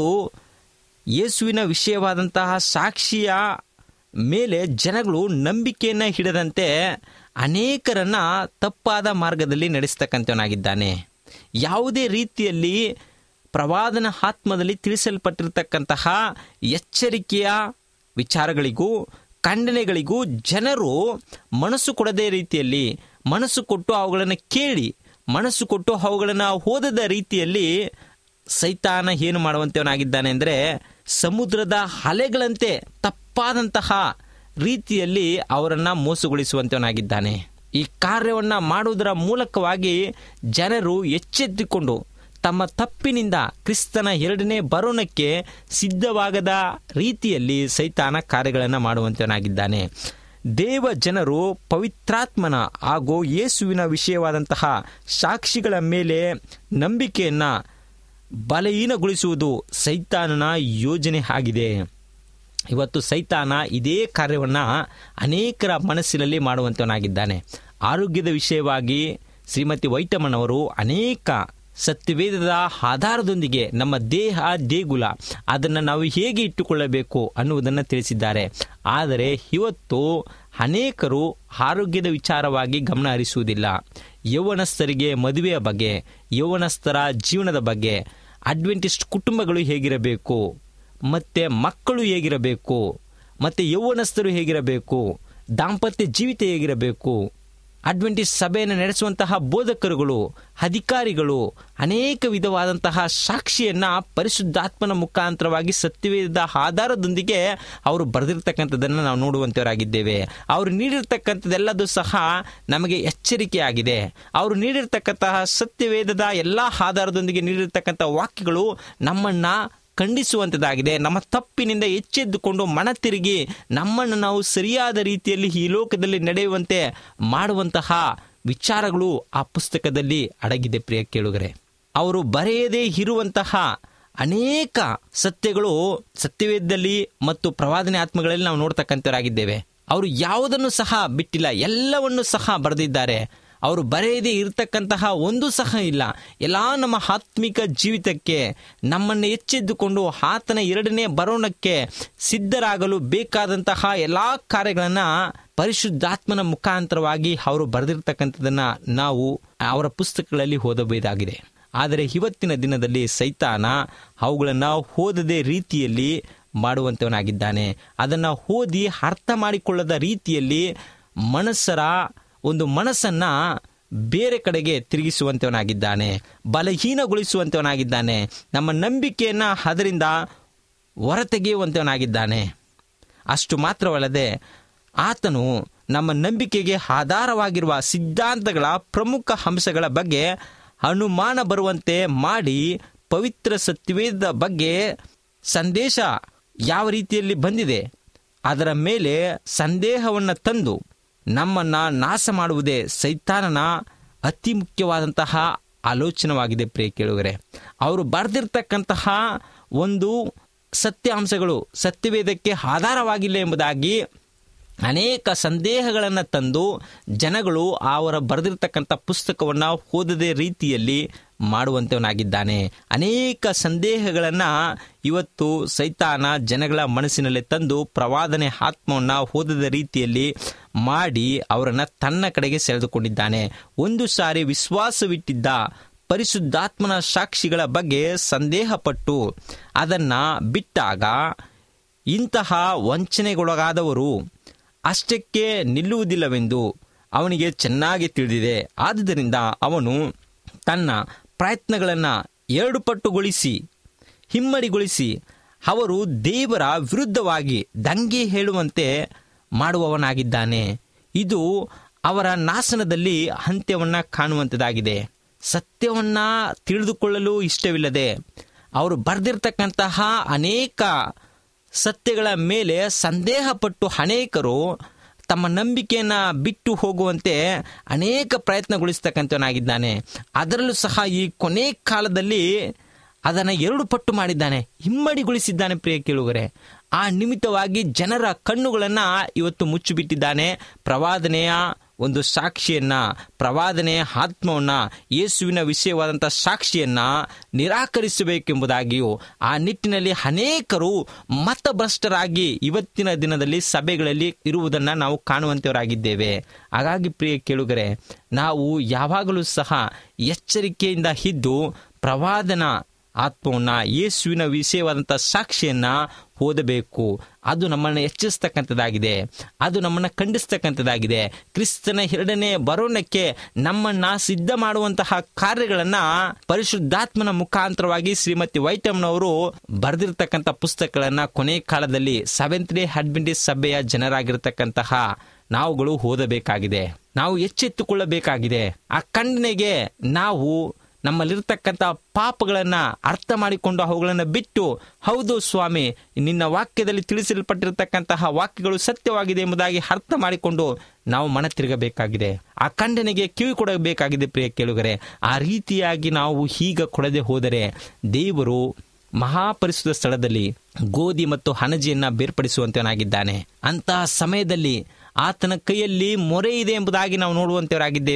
ಯೇಸುವಿನ ವಿಷಯವಾದಂತಹ ಸಾಕ್ಷಿಯ ಮೇಲೆ ಜನಗಳು ನಂಬಿಕೆಯನ್ನು ಹಿಡದಂತೆ ಅನೇಕರನ್ನ ತಪ್ಪಾದ ಮಾರ್ಗದಲ್ಲಿ ನಡೆಸ್ತಕ್ಕಂಥವನಾಗಿದ್ದಾನೆ ಯಾವುದೇ ರೀತಿಯಲ್ಲಿ ಪ್ರವಾದನ ಆತ್ಮದಲ್ಲಿ ತಿಳಿಸಲ್ಪಟ್ಟಿರ್ತಕ್ಕಂತಹ ಎಚ್ಚರಿಕೆಯ ವಿಚಾರಗಳಿಗೂ ಖಂಡನೆಗಳಿಗೂ ಜನರು ಮನಸ್ಸು ಕೊಡದೇ ರೀತಿಯಲ್ಲಿ ಮನಸ್ಸು ಕೊಟ್ಟು ಅವುಗಳನ್ನು ಕೇಳಿ ಮನಸ್ಸು ಕೊಟ್ಟು ಅವುಗಳನ್ನು ಓದದ ರೀತಿಯಲ್ಲಿ ಸೈತಾನ ಏನು ಮಾಡುವಂತವನಾಗಿದ್ದಾನೆ ಅಂದರೆ ಸಮುದ್ರದ ಅಲೆಗಳಂತೆ ತಪ್ಪಾದಂತಹ ರೀತಿಯಲ್ಲಿ ಅವರನ್ನು ಮೋಸಗೊಳಿಸುವಂತವನಾಗಿದ್ದಾನೆ ಈ ಕಾರ್ಯವನ್ನು ಮಾಡುವುದರ ಮೂಲಕವಾಗಿ ಜನರು ಎಚ್ಚೆತ್ತುಕೊಂಡು ತಮ್ಮ ತಪ್ಪಿನಿಂದ ಕ್ರಿಸ್ತನ ಎರಡನೇ ಬರೋಣಕ್ಕೆ ಸಿದ್ಧವಾಗದ ರೀತಿಯಲ್ಲಿ ಸೈತಾನ ಕಾರ್ಯಗಳನ್ನು ಮಾಡುವಂತವನಾಗಿದ್ದಾನೆ ದೇವ ಜನರು ಪವಿತ್ರಾತ್ಮನ ಹಾಗೂ ಯೇಸುವಿನ ವಿಷಯವಾದಂತಹ ಸಾಕ್ಷಿಗಳ ಮೇಲೆ ನಂಬಿಕೆಯನ್ನು ಬಲಹೀನಗೊಳಿಸುವುದು ಸೈತಾನನ ಯೋಜನೆ ಆಗಿದೆ ಇವತ್ತು ಸೈತಾನ ಇದೇ ಕಾರ್ಯವನ್ನು ಅನೇಕರ ಮನಸ್ಸಿನಲ್ಲಿ ಮಾಡುವಂತವನಾಗಿದ್ದಾನೆ ಆರೋಗ್ಯದ ವಿಷಯವಾಗಿ ಶ್ರೀಮತಿ ವೈಟಮನವರು ಅನೇಕ ಸತ್ಯವೇದದ ಆಧಾರದೊಂದಿಗೆ ನಮ್ಮ ದೇಹ ದೇಗುಲ ಅದನ್ನು ನಾವು ಹೇಗೆ ಇಟ್ಟುಕೊಳ್ಳಬೇಕು ಅನ್ನುವುದನ್ನು ತಿಳಿಸಿದ್ದಾರೆ ಆದರೆ ಇವತ್ತು ಅನೇಕರು ಆರೋಗ್ಯದ ವಿಚಾರವಾಗಿ ಗಮನ ಹರಿಸುವುದಿಲ್ಲ ಯೌವನಸ್ಥರಿಗೆ ಮದುವೆಯ ಬಗ್ಗೆ ಯೌವನಸ್ಥರ ಜೀವನದ ಬಗ್ಗೆ ಅಡ್ವೆಂಟಿಸ್ಟ್ ಕುಟುಂಬಗಳು ಹೇಗಿರಬೇಕು ಮತ್ತು ಮಕ್ಕಳು ಹೇಗಿರಬೇಕು ಮತ್ತು ಯೌವನಸ್ಥರು ಹೇಗಿರಬೇಕು ದಾಂಪತ್ಯ ಜೀವಿತ ಹೇಗಿರಬೇಕು ಅಡ್ವೆಂಟಿಸ್ಟ್ ಸಭೆಯನ್ನು ನಡೆಸುವಂತಹ ಬೋಧಕರುಗಳು ಅಧಿಕಾರಿಗಳು ಅನೇಕ ವಿಧವಾದಂತಹ ಸಾಕ್ಷಿಯನ್ನ ಪರಿಶುದ್ಧಾತ್ಮನ ಮುಖಾಂತರವಾಗಿ ಸತ್ಯವೇದ ಆಧಾರದೊಂದಿಗೆ ಅವರು ಬರೆದಿರ್ತಕ್ಕಂಥದ್ದನ್ನು ನಾವು ನೋಡುವಂತವರಾಗಿದ್ದೇವೆ ಅವರು ನೀಡಿರ್ತಕ್ಕಂಥದ್ದೆಲ್ಲದೂ ಸಹ ನಮಗೆ ಎಚ್ಚರಿಕೆಯಾಗಿದೆ ಅವರು ನೀಡಿರ್ತಕ್ಕಂತಹ ಸತ್ಯವೇದದ ಎಲ್ಲ ಆಧಾರದೊಂದಿಗೆ ನೀಡಿರ್ತಕ್ಕಂಥ ವಾಕ್ಯಗಳು ನಮ್ಮನ್ನ ಖಂಡಿಸುವಂಥದ್ದಾಗಿದೆ ನಮ್ಮ ತಪ್ಪಿನಿಂದ ಎಚ್ಚೆದ್ದುಕೊಂಡು ಮನ ತಿರುಗಿ ನಮ್ಮನ್ನು ನಾವು ಸರಿಯಾದ ರೀತಿಯಲ್ಲಿ ಈ ಲೋಕದಲ್ಲಿ ನಡೆಯುವಂತೆ ಮಾಡುವಂತಹ ವಿಚಾರಗಳು ಆ ಪುಸ್ತಕದಲ್ಲಿ ಅಡಗಿದೆ ಪ್ರಿಯ ಕೇಳುಗರೆ ಅವರು ಬರೆಯದೇ ಇರುವಂತಹ ಅನೇಕ ಸತ್ಯಗಳು ಸತ್ಯವೇದದಲ್ಲಿ ಮತ್ತು ಪ್ರವಾದನೆ ಆತ್ಮಗಳಲ್ಲಿ ನಾವು ನೋಡ್ತಕ್ಕಂಥವರಾಗಿದ್ದೇವೆ ಅವರು ಯಾವುದನ್ನು ಸಹ ಬಿಟ್ಟಿಲ್ಲ ಎಲ್ಲವನ್ನು ಸಹ ಬರೆದಿದ್ದಾರೆ ಅವರು ಬರೆಯದೇ ಇರತಕ್ಕಂತಹ ಒಂದು ಸಹ ಇಲ್ಲ ಎಲ್ಲ ನಮ್ಮ ಆತ್ಮಿಕ ಜೀವಿತಕ್ಕೆ ನಮ್ಮನ್ನು ಎಚ್ಚೆದ್ದುಕೊಂಡು ಆತನ ಎರಡನೇ ಬರೋಣಕ್ಕೆ ಸಿದ್ಧರಾಗಲು ಬೇಕಾದಂತಹ ಎಲ್ಲ ಕಾರ್ಯಗಳನ್ನು ಪರಿಶುದ್ಧಾತ್ಮನ ಮುಖಾಂತರವಾಗಿ ಅವರು ಬರೆದಿರ್ತಕ್ಕಂಥದ್ದನ್ನು ನಾವು ಅವರ ಪುಸ್ತಕಗಳಲ್ಲಿ ಓದಬಹುದಾಗಿದೆ ಆದರೆ ಇವತ್ತಿನ ದಿನದಲ್ಲಿ ಸೈತಾನ ಅವುಗಳನ್ನು ಓದದೆ ರೀತಿಯಲ್ಲಿ ಮಾಡುವಂತವನಾಗಿದ್ದಾನೆ ಅದನ್ನು ಓದಿ ಅರ್ಥ ಮಾಡಿಕೊಳ್ಳದ ರೀತಿಯಲ್ಲಿ ಮನಸ್ಸರ ಒಂದು ಮನಸ್ಸನ್ನ ಬೇರೆ ಕಡೆಗೆ ತಿರುಗಿಸುವಂತವನಾಗಿದ್ದಾನೆ ಬಲಹೀನಗೊಳಿಸುವಂತವನಾಗಿದ್ದಾನೆ ನಮ್ಮ ನಂಬಿಕೆಯನ್ನ ಅದರಿಂದ ಹೊರತೆಗೆಯುವಂತವನಾಗಿದ್ದಾನೆ ಅಷ್ಟು ಮಾತ್ರವಲ್ಲದೆ ಆತನು ನಮ್ಮ ನಂಬಿಕೆಗೆ ಆಧಾರವಾಗಿರುವ ಸಿದ್ಧಾಂತಗಳ ಪ್ರಮುಖ ಅಂಶಗಳ ಬಗ್ಗೆ ಅನುಮಾನ ಬರುವಂತೆ ಮಾಡಿ ಪವಿತ್ರ ಸತ್ಯವೇದ ಬಗ್ಗೆ ಸಂದೇಶ ಯಾವ ರೀತಿಯಲ್ಲಿ ಬಂದಿದೆ ಅದರ ಮೇಲೆ ಸಂದೇಹವನ್ನು ತಂದು ನಮ್ಮನ್ನ ನಾಶ ಮಾಡುವುದೇ ಸೈತಾನನ ಅತಿ ಮುಖ್ಯವಾದಂತಹ ಆಲೋಚನವಾಗಿದೆ ಪ್ರಿಯ ಕೇಳುಗರೆ ಅವರು ಬರೆದಿರ್ತಕ್ಕಂತಹ ಒಂದು ಸತ್ಯಾಂಶಗಳು ಸತ್ಯವೇದಕ್ಕೆ ಆಧಾರವಾಗಿಲ್ಲ ಎಂಬುದಾಗಿ ಅನೇಕ ಸಂದೇಹಗಳನ್ನು ತಂದು ಜನಗಳು ಅವರ ಬರೆದಿರ್ತಕ್ಕಂಥ ಪುಸ್ತಕವನ್ನು ಓದದೆ ರೀತಿಯಲ್ಲಿ ಮಾಡುವಂತವನಾಗಿದ್ದಾನೆ ಅನೇಕ ಸಂದೇಹಗಳನ್ನು ಇವತ್ತು ಸೈತಾನ ಜನಗಳ ಮನಸ್ಸಿನಲ್ಲಿ ತಂದು ಪ್ರವಾದನೆ ಆತ್ಮವನ್ನು ಓದದ ರೀತಿಯಲ್ಲಿ ಮಾಡಿ ಅವರನ್ನು ತನ್ನ ಕಡೆಗೆ ಸೆಳೆದುಕೊಂಡಿದ್ದಾನೆ ಒಂದು ಸಾರಿ ವಿಶ್ವಾಸವಿಟ್ಟಿದ್ದ ಪರಿಶುದ್ಧಾತ್ಮನ ಸಾಕ್ಷಿಗಳ ಬಗ್ಗೆ ಸಂದೇಹಪಟ್ಟು ಅದನ್ನು ಬಿಟ್ಟಾಗ ಇಂತಹ ವಂಚನೆಗೊಳಗಾದವರು ಅಷ್ಟಕ್ಕೆ ನಿಲ್ಲುವುದಿಲ್ಲವೆಂದು ಅವನಿಗೆ ಚೆನ್ನಾಗಿ ತಿಳಿದಿದೆ ಆದುದರಿಂದ ಅವನು ತನ್ನ ಪ್ರಯತ್ನಗಳನ್ನು ಎರಡು ಪಟ್ಟುಗೊಳಿಸಿ ಹಿಮ್ಮಡಿಗೊಳಿಸಿ ಅವರು ದೇವರ ವಿರುದ್ಧವಾಗಿ ದಂಗೆ ಹೇಳುವಂತೆ ಮಾಡುವವನಾಗಿದ್ದಾನೆ ಇದು ಅವರ ನಾಶನದಲ್ಲಿ ಅಂತ್ಯವನ್ನು ಕಾಣುವಂಥದ್ದಾಗಿದೆ ಸತ್ಯವನ್ನ ತಿಳಿದುಕೊಳ್ಳಲು ಇಷ್ಟವಿಲ್ಲದೆ ಅವರು ಬರೆದಿರ್ತಕ್ಕಂತಹ ಅನೇಕ ಸತ್ಯಗಳ ಮೇಲೆ ಸಂದೇಹಪಟ್ಟು ಅನೇಕರು ತಮ್ಮ ನಂಬಿಕೆಯನ್ನು ಬಿಟ್ಟು ಹೋಗುವಂತೆ ಅನೇಕ ಪ್ರಯತ್ನಗೊಳಿಸ್ತಕ್ಕಂಥವನಾಗಿದ್ದಾನೆ ಅದರಲ್ಲೂ ಸಹ ಈ ಕೊನೆ ಕಾಲದಲ್ಲಿ ಅದನ್ನು ಎರಡು ಪಟ್ಟು ಮಾಡಿದ್ದಾನೆ ಹಿಮ್ಮಡಿಗೊಳಿಸಿದ್ದಾನೆ ಪ್ರಿಯ ಕೇಳುಗರೆ ಆ ನಿಮಿತ್ತವಾಗಿ ಜನರ ಕಣ್ಣುಗಳನ್ನು ಇವತ್ತು ಮುಚ್ಚಿಬಿಟ್ಟಿದ್ದಾನೆ ಪ್ರವಾದನೆಯ ಒಂದು ಸಾಕ್ಷಿಯನ್ನ ಪ್ರವಾದನೆಯ ಆತ್ಮವನ್ನ ಯೇಸುವಿನ ವಿಷಯವಾದಂಥ ಸಾಕ್ಷಿಯನ್ನ ನಿರಾಕರಿಸಬೇಕೆಂಬುದಾಗಿಯೂ ಆ ನಿಟ್ಟಿನಲ್ಲಿ ಅನೇಕರು ಮತಭ್ರಷ್ಟರಾಗಿ ಇವತ್ತಿನ ದಿನದಲ್ಲಿ ಸಭೆಗಳಲ್ಲಿ ಇರುವುದನ್ನು ನಾವು ಕಾಣುವಂತವರಾಗಿದ್ದೇವೆ ಹಾಗಾಗಿ ಪ್ರಿಯ ಕೇಳುಗರೆ ನಾವು ಯಾವಾಗಲೂ ಸಹ ಎಚ್ಚರಿಕೆಯಿಂದ ಇದ್ದು ಪ್ರವಾದನ ಆತ್ಮವನ್ನ ಯೇಸುವಿನ ವಿಷಯವಾದಂಥ ಸಾಕ್ಷಿಯನ್ನ ಓದಬೇಕು ಅದು ನಮ್ಮನ್ನು ಎಚ್ಚರಿಸ್ತಕ್ಕಂಥದ್ದಾಗಿದೆ ಅದು ನಮ್ಮನ್ನು ಖಂಡಿಸ್ತಕ್ಕಂಥದ್ದಾಗಿದೆ ಕ್ರಿಸ್ತನ ಎರಡನೇ ಬರೋಣಕ್ಕೆ ನಮ್ಮನ್ನ ಸಿದ್ಧ ಮಾಡುವಂತಹ ಕಾರ್ಯಗಳನ್ನ ಪರಿಶುದ್ಧಾತ್ಮನ ಮುಖಾಂತರವಾಗಿ ಶ್ರೀಮತಿ ವೈಟಮ್ನವರು ಬರೆದಿರ್ತಕ್ಕಂಥ ಪುಸ್ತಕಗಳನ್ನ ಕೊನೆ ಕಾಲದಲ್ಲಿ ಸೆವೆಂತ್ ಡೇ ಅಡ್ವೆಂಟೇಜ್ ಸಭೆಯ ಜನರಾಗಿರ್ತಕ್ಕಂತಹ ನಾವುಗಳು ಓದಬೇಕಾಗಿದೆ ನಾವು ಎಚ್ಚೆತ್ತುಕೊಳ್ಳಬೇಕಾಗಿದೆ ಆ ಖಂಡನೆಗೆ ನಾವು ನಮ್ಮಲ್ಲಿರ್ತಕ್ಕಂಥ ಪಾಪಗಳನ್ನು ಅರ್ಥ ಮಾಡಿಕೊಂಡು ಅವುಗಳನ್ನು ಬಿಟ್ಟು ಹೌದು ಸ್ವಾಮಿ ನಿನ್ನ ವಾಕ್ಯದಲ್ಲಿ ತಿಳಿಸಲ್ಪಟ್ಟಿರತಕ್ಕಂತಹ ವಾಕ್ಯಗಳು ಸತ್ಯವಾಗಿದೆ ಎಂಬುದಾಗಿ ಅರ್ಥ ಮಾಡಿಕೊಂಡು ನಾವು ಮನ ತಿರುಗಬೇಕಾಗಿದೆ ಆ ಖಂಡನೆಗೆ ಕಿವಿ ಕೊಡಬೇಕಾಗಿದೆ ಪ್ರಿಯ ಕೇಳುಗರೆ ಆ ರೀತಿಯಾಗಿ ನಾವು ಈಗ ಕೊಡದೆ ಹೋದರೆ ದೇವರು ಮಹಾಪರಿಶುದ್ಧ ಸ್ಥಳದಲ್ಲಿ ಗೋಧಿ ಮತ್ತು ಹಣಜಿಯನ್ನ ಬೇರ್ಪಡಿಸುವಂತವನಾಗಿದ್ದಾನೆ ಅಂತಹ ಸಮಯದಲ್ಲಿ ಆತನ ಕೈಯಲ್ಲಿ ಮೊರೆ ಇದೆ ಎಂಬುದಾಗಿ ನಾವು ನೋಡುವಂತವರಾಗಿದ್ದೇವೆ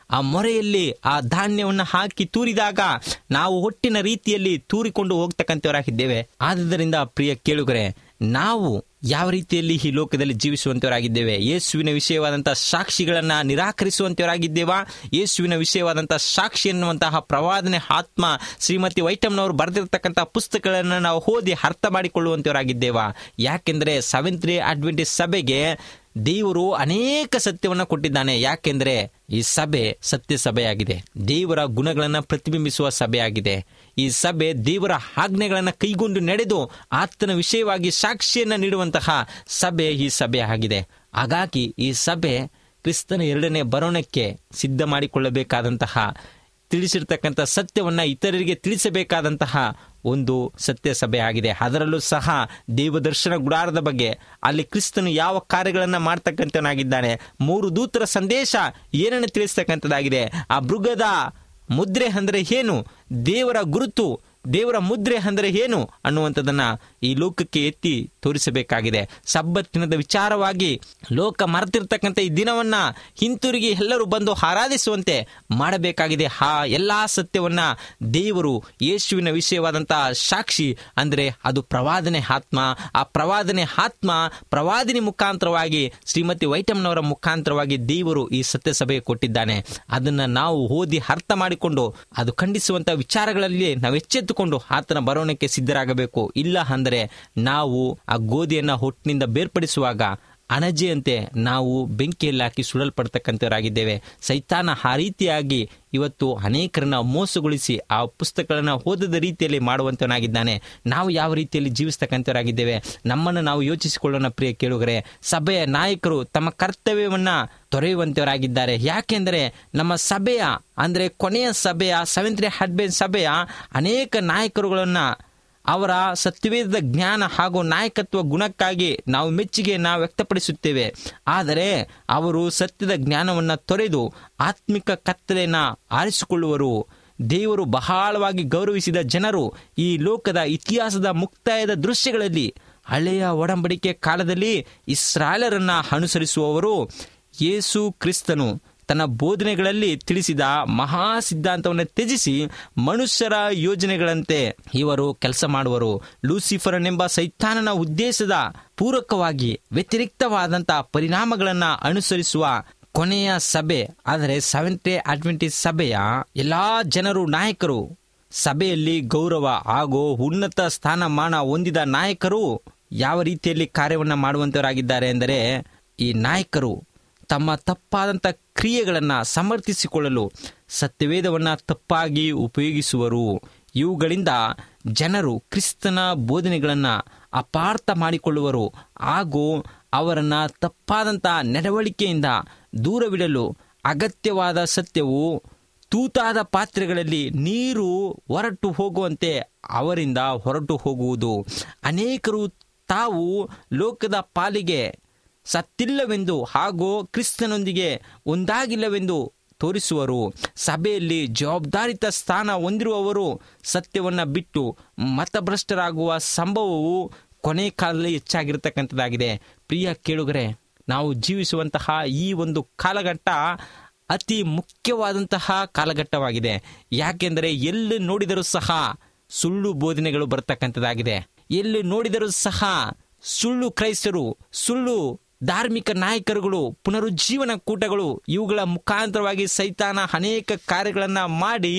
ಆ ಮೊರೆಯಲ್ಲಿ ಆ ಧಾನ್ಯವನ್ನು ಹಾಕಿ ತೂರಿದಾಗ ನಾವು ಹೊಟ್ಟಿನ ರೀತಿಯಲ್ಲಿ ತೂರಿಕೊಂಡು ಹೋಗ್ತಕ್ಕಂಥವರಾಗಿದ್ದೇವೆ ಆದುದರಿಂದ ಪ್ರಿಯ ಕೇಳುಗರೆ ನಾವು ಯಾವ ರೀತಿಯಲ್ಲಿ ಈ ಲೋಕದಲ್ಲಿ ಜೀವಿಸುವಂತವರಾಗಿದ್ದೇವೆ ಯೇಸುವಿನ ವಿಷಯವಾದಂತಹ ಸಾಕ್ಷಿಗಳನ್ನ ನಿರಾಕರಿಸುವಂತವರಾಗಿದ್ದೇವಾ ಯೇಸುವಿನ ವಿಷಯವಾದಂತಹ ಸಾಕ್ಷಿ ಎನ್ನುವಂತಹ ಪ್ರವಾದನೆ ಆತ್ಮ ಶ್ರೀಮತಿ ವೈಟಮ್ನವರು ಬರೆದಿರತಕ್ಕಂತಹ ಪುಸ್ತಕಗಳನ್ನು ನಾವು ಓದಿ ಅರ್ಥ ಮಾಡಿಕೊಳ್ಳುವಂತವರಾಗಿದ್ದೇವಾ ಯಾಕೆಂದ್ರೆ ಸೆವೆಂತ್ ಡೇ ಅಡ್ವೆಂಟೇಜ್ ಸಭೆಗೆ ದೇವರು ಅನೇಕ ಸತ್ಯವನ್ನು ಕೊಟ್ಟಿದ್ದಾನೆ ಯಾಕೆಂದ್ರೆ ಈ ಸಭೆ ಸತ್ಯ ಸಭೆಯಾಗಿದೆ ದೇವರ ಗುಣಗಳನ್ನು ಪ್ರತಿಬಿಂಬಿಸುವ ಸಭೆಯಾಗಿದೆ ಈ ಸಭೆ ದೇವರ ಆಜ್ಞೆಗಳನ್ನು ಕೈಗೊಂಡು ನಡೆದು ಆತನ ವಿಷಯವಾಗಿ ಸಾಕ್ಷಿಯನ್ನು ನೀಡುವಂತಹ ಸಭೆ ಈ ಸಭೆ ಆಗಿದೆ ಹಾಗಾಗಿ ಈ ಸಭೆ ಕ್ರಿಸ್ತನ ಎರಡನೇ ಬರೋಣಕ್ಕೆ ಸಿದ್ಧ ಮಾಡಿಕೊಳ್ಳಬೇಕಾದಂತಹ ತಿಳಿಸಿರ್ತಕ್ಕಂಥ ಸತ್ಯವನ್ನ ಇತರರಿಗೆ ತಿಳಿಸಬೇಕಾದಂತಹ ಒಂದು ಸತ್ಯ ಸಭೆ ಆಗಿದೆ ಅದರಲ್ಲೂ ಸಹ ದೇವದರ್ಶನ ಗುಡಾರದ ಬಗ್ಗೆ ಅಲ್ಲಿ ಕ್ರಿಸ್ತನು ಯಾವ ಕಾರ್ಯಗಳನ್ನ ಮಾಡ್ತಕ್ಕಂಥವನಾಗಿದ್ದಾನೆ ಮೂರು ದೂತರ ಸಂದೇಶ ಏನನ್ನು ತಿಳಿಸ್ತಕ್ಕಂಥದ್ದಾಗಿದೆ ಆ ಮೃಗದ ಮುದ್ರೆ ಅಂದ್ರೆ ಏನು ದೇವರ ಗುರುತು ದೇವರ ಮುದ್ರೆ ಅಂದರೆ ಏನು ಅನ್ನುವಂಥದ್ದನ್ನ ಈ ಲೋಕಕ್ಕೆ ಎತ್ತಿ ತೋರಿಸಬೇಕಾಗಿದೆ ಸಬ್ಬತ್ತಿನದ ವಿಚಾರವಾಗಿ ಲೋಕ ಮರೆತಿರ್ತಕ್ಕಂಥ ಈ ದಿನವನ್ನ ಹಿಂತಿರುಗಿ ಎಲ್ಲರೂ ಬಂದು ಆರಾಧಿಸುವಂತೆ ಮಾಡಬೇಕಾಗಿದೆ ಆ ಎಲ್ಲಾ ಸತ್ಯವನ್ನ ದೇವರು ಯೇಸುವಿನ ವಿಷಯವಾದಂತಹ ಸಾಕ್ಷಿ ಅಂದ್ರೆ ಅದು ಪ್ರವಾದನೆ ಆತ್ಮ ಆ ಪ್ರವಾದನೆ ಆತ್ಮ ಪ್ರವಾದಿನಿ ಮುಖಾಂತರವಾಗಿ ಶ್ರೀಮತಿ ವೈಟಮ್ನವರ ಮುಖಾಂತರವಾಗಿ ದೇವರು ಈ ಸತ್ಯ ಸಭೆಗೆ ಕೊಟ್ಟಿದ್ದಾನೆ ಅದನ್ನ ನಾವು ಓದಿ ಅರ್ಥ ಮಾಡಿಕೊಂಡು ಅದು ಖಂಡಿಸುವಂತ ವಿಚಾರಗಳಲ್ಲಿ ನಾವು ಎಚ್ಚೆತ್ತುಕೊಂಡು ಆತನ ಬರೋಣಕ್ಕೆ ಸಿದ್ಧರಾಗಬೇಕು ಇಲ್ಲ ಅಂದರೆ ನಾವು ಆ ಗೋಧಿಯನ್ನ ಹೊಟ್ಟಿನಿಂದ ಬೇರ್ಪಡಿಸುವಾಗ ಅಣಜೆಯಂತೆ ನಾವು ಬೆಂಕಿಯಲ್ಲಿ ಹಾಕಿ ಸುಡಲ್ಪಡ್ತಕ್ಕಂಥವರಾಗಿದ್ದೇವೆ ಸೈತಾನ ಆ ರೀತಿಯಾಗಿ ಇವತ್ತು ಅನೇಕರನ್ನ ಮೋಸಗೊಳಿಸಿ ಆ ಪುಸ್ತಕಗಳನ್ನ ಓದದ ರೀತಿಯಲ್ಲಿ ಮಾಡುವಂತವನಾಗಿದ್ದಾನೆ ನಾವು ಯಾವ ರೀತಿಯಲ್ಲಿ ಜೀವಿಸ್ತಕ್ಕಂಥವರಾಗಿದ್ದೇವೆ ನಮ್ಮನ್ನು ನಾವು ಯೋಚಿಸಿಕೊಳ್ಳೋಣ ಪ್ರಿಯ ಕೇಳುಗರೆ ಸಭೆಯ ನಾಯಕರು ತಮ್ಮ ಕರ್ತವ್ಯವನ್ನ ತೊರೆಯುವಂತವರಾಗಿದ್ದಾರೆ ಯಾಕೆಂದರೆ ನಮ್ಮ ಸಭೆಯ ಅಂದ್ರೆ ಕೊನೆಯ ಸಭೆಯ ಸೆವೆಂತ್ ಡೇ ಹಡ್ಬೇನ್ ಸಭೆಯ ಅನೇಕ ನಾಯಕರುಗಳನ್ನ ಅವರ ಸತ್ಯವೇದದ ಜ್ಞಾನ ಹಾಗೂ ನಾಯಕತ್ವ ಗುಣಕ್ಕಾಗಿ ನಾವು ಮೆಚ್ಚುಗೆಯನ್ನು ವ್ಯಕ್ತಪಡಿಸುತ್ತೇವೆ ಆದರೆ ಅವರು ಸತ್ಯದ ಜ್ಞಾನವನ್ನು ತೊರೆದು ಆತ್ಮಿಕ ಕತ್ತಲೆಯನ್ನು ಆರಿಸಿಕೊಳ್ಳುವರು ದೇವರು ಬಹಳವಾಗಿ ಗೌರವಿಸಿದ ಜನರು ಈ ಲೋಕದ ಇತಿಹಾಸದ ಮುಕ್ತಾಯದ ದೃಶ್ಯಗಳಲ್ಲಿ ಹಳೆಯ ಒಡಂಬಡಿಕೆ ಕಾಲದಲ್ಲಿ ಇಸ್ರಾಯಲರನ್ನ ಅನುಸರಿಸುವವರು ಯೇಸು ಕ್ರಿಸ್ತನು ತನ್ನ ಬೋಧನೆಗಳಲ್ಲಿ ತಿಳಿಸಿದ ಮಹಾ ಸಿದ್ಧಾಂತವನ್ನು ತ್ಯಜಿಸಿ ಮನುಷ್ಯರ ಯೋಜನೆಗಳಂತೆ ಇವರು ಕೆಲಸ ಮಾಡುವರು ಲೂಸಿಫರನೆಂಬ ಸೈತಾನನ ಉದ್ದೇಶದ ಪೂರಕವಾಗಿ ವ್ಯತಿರಿಕ್ತವಾದಂತಹ ಪರಿಣಾಮಗಳನ್ನ ಅನುಸರಿಸುವ ಕೊನೆಯ ಸಭೆ ಆದರೆ ಸೆವೆಂತ್ ಡೇ ಅಡ್ವೆಂಟೇಜ್ ಸಭೆಯ ಎಲ್ಲಾ ಜನರು ನಾಯಕರು ಸಭೆಯಲ್ಲಿ ಗೌರವ ಹಾಗೂ ಉನ್ನತ ಸ್ಥಾನಮಾನ ಹೊಂದಿದ ನಾಯಕರು ಯಾವ ರೀತಿಯಲ್ಲಿ ಕಾರ್ಯವನ್ನ ಮಾಡುವಂತವರಾಗಿದ್ದಾರೆ ಎಂದರೆ ಈ ನಾಯಕರು ತಮ್ಮ ತಪ್ಪಾದಂಥ ಕ್ರಿಯೆಗಳನ್ನು ಸಮರ್ಥಿಸಿಕೊಳ್ಳಲು ಸತ್ಯವೇದವನ್ನು ತಪ್ಪಾಗಿ ಉಪಯೋಗಿಸುವರು ಇವುಗಳಿಂದ ಜನರು ಕ್ರಿಸ್ತನ ಬೋಧನೆಗಳನ್ನು ಅಪಾರ್ಥ ಮಾಡಿಕೊಳ್ಳುವರು ಹಾಗೂ ಅವರನ್ನು ತಪ್ಪಾದಂಥ ನಡವಳಿಕೆಯಿಂದ ದೂರವಿಡಲು ಅಗತ್ಯವಾದ ಸತ್ಯವು ತೂತಾದ ಪಾತ್ರೆಗಳಲ್ಲಿ ನೀರು ಹೊರಟು ಹೋಗುವಂತೆ ಅವರಿಂದ ಹೊರಟು ಹೋಗುವುದು ಅನೇಕರು ತಾವು ಲೋಕದ ಪಾಲಿಗೆ ಸತ್ತಿಲ್ಲವೆಂದು ಹಾಗೂ ಕ್ರಿಸ್ತನೊಂದಿಗೆ ಒಂದಾಗಿಲ್ಲವೆಂದು ತೋರಿಸುವರು ಸಭೆಯಲ್ಲಿ ಜವಾಬ್ದಾರಿತ ಸ್ಥಾನ ಹೊಂದಿರುವವರು ಸತ್ಯವನ್ನು ಬಿಟ್ಟು ಮತಭ್ರಷ್ಟರಾಗುವ ಸಂಭವವು ಕೊನೆ ಕಾಲದಲ್ಲಿ ಹೆಚ್ಚಾಗಿರ್ತಕ್ಕಂಥದ್ದಾಗಿದೆ ಪ್ರಿಯ ಕೇಳುಗರೆ ನಾವು ಜೀವಿಸುವಂತಹ ಈ ಒಂದು ಕಾಲಘಟ್ಟ ಅತಿ ಮುಖ್ಯವಾದಂತಹ ಕಾಲಘಟ್ಟವಾಗಿದೆ ಯಾಕೆಂದರೆ ಎಲ್ಲಿ ನೋಡಿದರೂ ಸಹ ಸುಳ್ಳು ಬೋಧನೆಗಳು ಬರ್ತಕ್ಕಂಥದ್ದಾಗಿದೆ ಎಲ್ಲಿ ನೋಡಿದರೂ ಸಹ ಸುಳ್ಳು ಕ್ರೈಸ್ತರು ಸುಳ್ಳು ಧಾರ್ಮಿಕ ನಾಯಕರುಗಳು ಪುನರುಜ್ಜೀವನ ಕೂಟಗಳು ಇವುಗಳ ಮುಖಾಂತರವಾಗಿ ಸೈತಾನ ಅನೇಕ ಕಾರ್ಯಗಳನ್ನು ಮಾಡಿ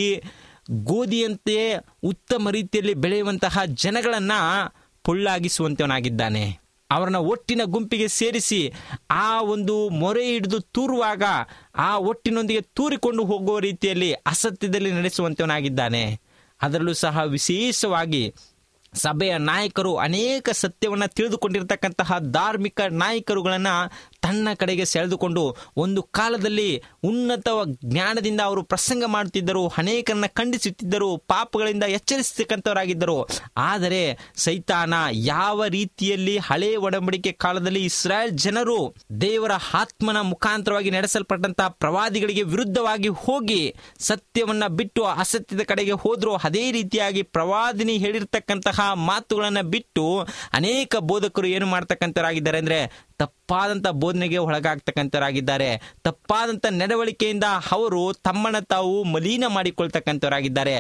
ಗೋಧಿಯಂತೆ ಉತ್ತಮ ರೀತಿಯಲ್ಲಿ ಬೆಳೆಯುವಂತಹ ಜನಗಳನ್ನ ಪೊಳ್ಳಾಗಿಸುವಂತವನಾಗಿದ್ದಾನೆ ಅವರನ್ನ ಒಟ್ಟಿನ ಗುಂಪಿಗೆ ಸೇರಿಸಿ ಆ ಒಂದು ಮೊರೆ ಹಿಡಿದು ತೂರುವಾಗ ಆ ಒಟ್ಟಿನೊಂದಿಗೆ ತೂರಿಕೊಂಡು ಹೋಗುವ ರೀತಿಯಲ್ಲಿ ಅಸತ್ಯದಲ್ಲಿ ನಡೆಸುವಂತವನಾಗಿದ್ದಾನೆ ಅದರಲ್ಲೂ ಸಹ ವಿಶೇಷವಾಗಿ ಸಭೆಯ ನಾಯಕರು ಅನೇಕ ಸತ್ಯವನ್ನು ತಿಳಿದುಕೊಂಡಿರ್ತಕ್ಕಂತಹ ಧಾರ್ಮಿಕ ನಾಯಕರುಗಳನ್ನ ತನ್ನ ಕಡೆಗೆ ಸೆಳೆದುಕೊಂಡು ಒಂದು ಕಾಲದಲ್ಲಿ ಉನ್ನತ ಜ್ಞಾನದಿಂದ ಅವರು ಪ್ರಸಂಗ ಮಾಡುತ್ತಿದ್ದರು ಅನೇಕರನ್ನ ಖಂಡಿಸುತ್ತಿದ್ದರು ಪಾಪಗಳಿಂದ ಎಚ್ಚರಿಸತಕ್ಕಂಥವರಾಗಿದ್ದರು ಆದರೆ ಸೈತಾನ ಯಾವ ರೀತಿಯಲ್ಲಿ ಹಳೆ ಒಡಂಬಡಿಕೆ ಕಾಲದಲ್ಲಿ ಇಸ್ರಾಯೇಲ್ ಜನರು ದೇವರ ಆತ್ಮನ ಮುಖಾಂತರವಾಗಿ ನಡೆಸಲ್ಪಟ್ಟಂತಹ ಪ್ರವಾದಿಗಳಿಗೆ ವಿರುದ್ಧವಾಗಿ ಹೋಗಿ ಸತ್ಯವನ್ನ ಬಿಟ್ಟು ಅಸತ್ಯದ ಕಡೆಗೆ ಹೋದ್ರು ಅದೇ ರೀತಿಯಾಗಿ ಪ್ರವಾದಿನಿ ಹೇಳಿರ್ತಕ್ಕಂತಹ ಮಾತುಗಳನ್ನ ಬಿಟ್ಟು ಅನೇಕ ಬೋಧಕರು ಏನು ಮಾಡ್ತಕ್ಕಂಥವರಾಗಿದ್ದಾರೆ ಅಂದ್ರೆ ತಪ್ಪಾದಂಥ ಬೋಧನೆಗೆ ಒಳಗಾಗ್ತಕ್ಕಂಥವರಾಗಿದ್ದಾರೆ ತಪ್ಪಾದಂಥ ನಡವಳಿಕೆಯಿಂದ ಅವರು ತಮ್ಮನ್ನ ತಾವು ಮಲೀನ ಮಾಡಿಕೊಳ್ತಕ್ಕಂಥವರಾಗಿದ್ದಾರೆ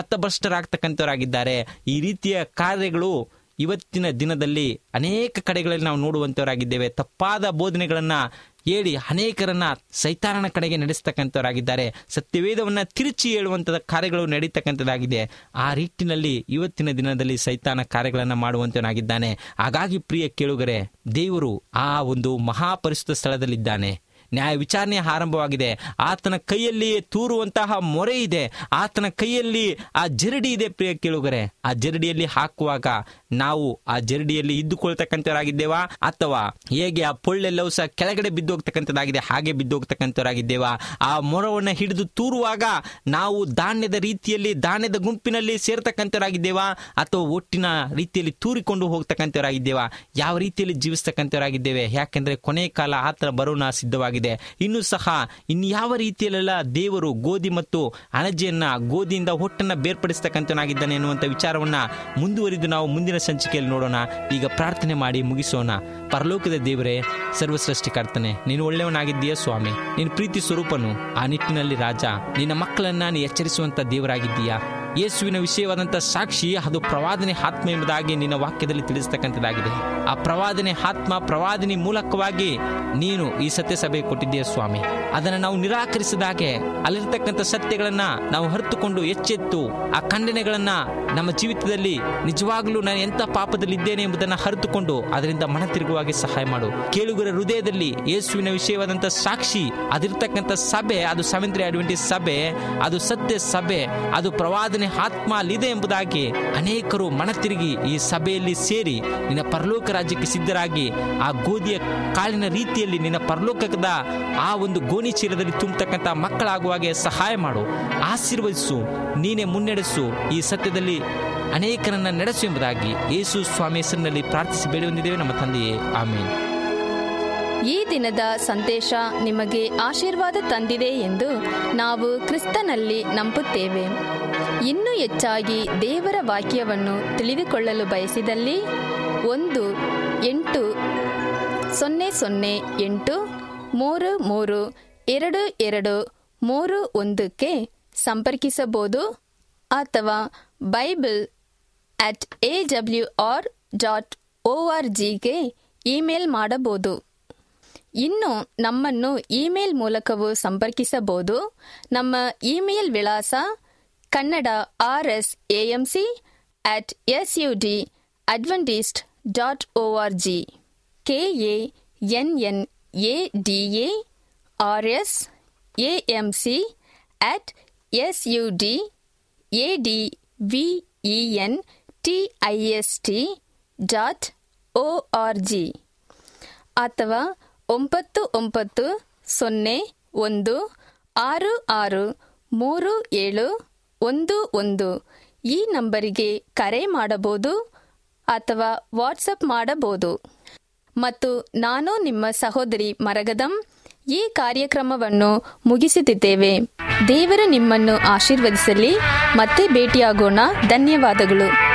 ಮತಭ್ರಷ್ಟರಾಗ್ತಕ್ಕಂಥವರಾಗಿದ್ದಾರೆ ಈ ರೀತಿಯ ಕಾರ್ಯಗಳು ಇವತ್ತಿನ ದಿನದಲ್ಲಿ ಅನೇಕ ಕಡೆಗಳಲ್ಲಿ ನಾವು ನೋಡುವಂಥವರಾಗಿದ್ದೇವೆ ತಪ್ಪಾದ ಬೋಧನೆಗಳನ್ನ ಹೇಳಿ ಅನೇಕರನ್ನ ಸೈತಾನನ ಕಡೆಗೆ ನಡೆಸ್ತಕ್ಕಂಥವರಾಗಿದ್ದಾರೆ ಸತ್ಯವೇದವನ್ನ ತಿರುಚಿ ಹೇಳುವಂಥದ ಕಾರ್ಯಗಳು ನಡೀತಕ್ಕಂಥದ್ದಾಗಿದೆ ಆ ರೀತಿನಲ್ಲಿ ಇವತ್ತಿನ ದಿನದಲ್ಲಿ ಸೈತಾನ ಕಾರ್ಯಗಳನ್ನು ಮಾಡುವಂತನಾಗಿದ್ದಾನೆ ಹಾಗಾಗಿ ಪ್ರಿಯ ಕೇಳುಗರೆ ದೇವರು ಆ ಒಂದು ಮಹಾಪರಿಶುದ್ಧ ಸ್ಥಳದಲ್ಲಿದ್ದಾನೆ ನ್ಯಾಯ ವಿಚಾರಣೆ ಆರಂಭವಾಗಿದೆ ಆತನ ಕೈಯಲ್ಲಿ ತೂರುವಂತಹ ಮೊರೆ ಇದೆ ಆತನ ಕೈಯಲ್ಲಿ ಆ ಜರಡಿ ಇದೆ ಪ್ರಿಯ ಕೇಳುಗರೆ ಆ ಜರಡಿಯಲ್ಲಿ ಹಾಕುವಾಗ ನಾವು ಆ ಜರಡಿಯಲ್ಲಿ ಇದ್ದುಕೊಳ್ತಕ್ಕಂಥವರಾಗಿದ್ದೇವಾ ಅಥವಾ ಹೇಗೆ ಆ ಪೊಳ್ಳೆಲ್ಲವೂ ಸಹ ಕೆಳಗಡೆ ಬಿದ್ದು ಹೋಗ್ತಕ್ಕಂಥದ್ದಾಗಿದೆ ಹಾಗೆ ಬಿದ್ದು ಹೋಗ್ತಕ್ಕಂಥವರಾಗಿದ್ದೇವಾ ಆ ಮೊರವನ್ನ ಹಿಡಿದು ತೂರುವಾಗ ನಾವು ಧಾನ್ಯದ ರೀತಿಯಲ್ಲಿ ಧಾನ್ಯದ ಗುಂಪಿನಲ್ಲಿ ಸೇರ್ತಕ್ಕಂಥವರಾಗಿದ್ದೇವಾ ಅಥವಾ ಒಟ್ಟಿನ ರೀತಿಯಲ್ಲಿ ತೂರಿಕೊಂಡು ಹೋಗ್ತಕ್ಕಂಥವರಾಗಿದ್ದೇವಾ ಯಾವ ರೀತಿಯಲ್ಲಿ ಜೀವಿಸ್ತಕ್ಕಂಥವರಾಗಿದ್ದೇವೆ ಯಾಕೆಂದ್ರೆ ಕೊನೆ ಕಾಲ ಆತನ ಬರೋಣ ಸಿದ್ಧವಾಗಿದೆ ಇನ್ನು ಸಹ ಇನ್ಯಾವ ರೀತಿಯಲ್ಲೆಲ್ಲ ದೇವರು ಗೋಧಿ ಮತ್ತು ಅಣಜೆಯನ್ನ ಗೋಧಿಯಿಂದ ಹೊಟ್ಟನ್ನ ಬೇರ್ಪಡಿಸ್ತಕ್ಕಂಥನಾಗಿದ್ದಾನೆ ಎನ್ನುವಂಥ ವಿಚಾರವನ್ನ ಮುಂದುವರಿದು ನಾವು ಮುಂದಿನ ಸಂಚಿಕೆಯಲ್ಲಿ ನೋಡೋಣ ಈಗ ಪ್ರಾರ್ಥನೆ ಮಾಡಿ ಮುಗಿಸೋಣ ಪರಲೋಕದ ದೇವರೇ ಸರ್ವಸೃಷ್ಟಿಕರ್ತನೆ ನೀನು ಒಳ್ಳೆಯವನಾಗಿದ್ದೀಯ ಸ್ವಾಮಿ ನೀನು ಪ್ರೀತಿ ಸ್ವರೂಪನು ಆ ನಿಟ್ಟಿನಲ್ಲಿ ರಾಜ ನಿನ್ನ ಮಕ್ಕಳನ್ನ ನೀ ಎಚ್ಚರಿಸುವಂತ ದೇವರಾಗಿದ್ದೀಯಾ ಯೇಸುವಿನ ವಿಷಯವಾದಂಥ ಸಾಕ್ಷಿ ಅದು ಪ್ರವಾದನೆ ಆತ್ಮ ಎಂಬುದಾಗಿ ನಿನ್ನ ವಾಕ್ಯದಲ್ಲಿ ತಿಳಿಸ್ತಕ್ಕಂಥದ್ದಾಗಿದೆ ಆ ಪ್ರವಾದನೆ ಆತ್ಮ ಪ್ರವಾದಿನಿ ಮೂಲಕವಾಗಿ ನೀನು ಈ ಸತ್ಯ ಸಭೆ ಕೊಟ್ಟಿದ್ದೀಯ ಸ್ವಾಮಿ ಅದನ್ನು ನಾವು ನಿರಾಕರಿಸಿದಾಗೆ ಅಲ್ಲಿರ್ತಕ್ಕಂಥ ಸತ್ಯಗಳನ್ನ ನಾವು ಹರಿತುಕೊಂಡು ಎಚ್ಚೆತ್ತು ಆ ಖಂಡನೆಗಳನ್ನ ನಮ್ಮ ಜೀವಿತದಲ್ಲಿ ನಿಜವಾಗ್ಲೂ ನಾನು ಎಂಥ ಪಾಪದಲ್ಲಿದ್ದೇನೆ ಎಂಬುದನ್ನು ಹರಿತುಕೊಂಡು ಅದರಿಂದ ಮನ ತಿರುಗುವಾಗೆ ಸಹಾಯ ಮಾಡು ಕೇಳುಗರ ಹೃದಯದಲ್ಲಿ ಯೇಸುವಿನ ವಿಷಯವಾದಂಥ ಸಾಕ್ಷಿ ಅದಿರ್ತಕ್ಕಂಥ ಸಭೆ ಅದು ಸೆವೆಂತ್ರಿ ಅಡ್ವೆಂಟೇಜ್ ಸಭೆ ಅದು ಸತ್ಯ ಸಭೆ ಅದು ಪ್ರವಾದನೆ ಆತ್ಮ ಅಲ್ಲಿದೆ ಎಂಬುದಾಗಿ ಅನೇಕರು ಮನ ತಿರುಗಿ ಈ ಸಭೆಯಲ್ಲಿ ಸೇರಿ ನಿನ್ನ ಪರಲೋಕ ರಾಜ್ಯಕ್ಕೆ ಸಿದ್ಧರಾಗಿ ಆ ಗೋಧಿಯ ಕಾಳಿನ ರೀತಿಯಲ್ಲಿ ನಿನ್ನ ಪರಲೋಕದ ಆ ಒಂದು ಗೋಣಿ ಚೀಲದಲ್ಲಿ ತುಂಬತಕ್ಕಂಥ ಮಕ್ಕಳಾಗುವಾಗೆ ಸಹಾಯ ಮಾಡು ಆಶೀರ್ವದಿಸು ನೀನೇ ಮುನ್ನಡೆಸು ಈ ಸತ್ಯದಲ್ಲಿ ಅನೇಕರನ್ನ ನಡೆಸು ಎಂಬುದಾಗಿ ಯೇಸು ಸ್ವಾಮಿ ಹೆಸರಿನಲ್ಲಿ ಪ್ರಾರ್ಥಿಸಿ ಬೇಡಿ ಹೊಂದಿದ್ದೇವೆ ನಮ್ಮ ತಂದೆಯೇ ಆಮೇಲೆ ಈ ದಿನದ ಸಂದೇಶ ನಿಮಗೆ ಆಶೀರ್ವಾದ ತಂದಿದೆ ಎಂದು ನಾವು ಕ್ರಿಸ್ತನಲ್ಲಿ ನಂಬುತ್ತೇವೆ ಇನ್ನೂ ಹೆಚ್ಚಾಗಿ ದೇವರ ವಾಕ್ಯವನ್ನು ತಿಳಿದುಕೊಳ್ಳಲು ಬಯಸಿದಲ್ಲಿ ಒಂದು ಎಂಟು ಸೊನ್ನೆ ಸೊನ್ನೆ ಎಂಟು ಮೂರು ಮೂರು ಎರಡು ಎರಡು ಮೂರು ಒಂದಕ್ಕೆ ಸಂಪರ್ಕಿಸಬಹುದು ಅಥವಾ Bible at A W R dot O R ಜಿಗೆ ಇಮೇಲ್ ಮಾಡಬಹುದು ಇನ್ನು ನಮ್ಮನ್ನು ಇಮೇಲ್ ಮೂಲಕವೂ ಸಂಪರ್ಕಿಸಬಹುದು ನಮ್ಮ ಇಮೇಲ್ ವಿಳಾಸ Kannada R S AMC at S U D Adventist dot O R G K A N N A D A R S A M C at S U D A D V E N T I S T dot O R G ಅಥವಾ ಒಂಬತ್ತು ಒಂಬತ್ತು ಸೊನ್ನೆ ಒಂದು ಆರು ಆರು ಮೂರು ಏಳು ಒಂದು ಒಂದು ಈ ನಂಬರಿಗೆ ಕರೆ ಮಾಡಬಹುದು ಅಥವಾ ವಾಟ್ಸಪ್ ಮಾಡಬಹುದು ಮತ್ತು ನಾನು ನಿಮ್ಮ ಸಹೋದರಿ ಮರಗದಂ ಈ ಕಾರ್ಯಕ್ರಮವನ್ನು ಮುಗಿಸುತ್ತಿದ್ದೇವೆ ದೇವರು ನಿಮ್ಮನ್ನು ಆಶೀರ್ವದಿಸಲಿ ಮತ್ತೆ ಭೇಟಿಯಾಗೋಣ ಧನ್ಯವಾದಗಳು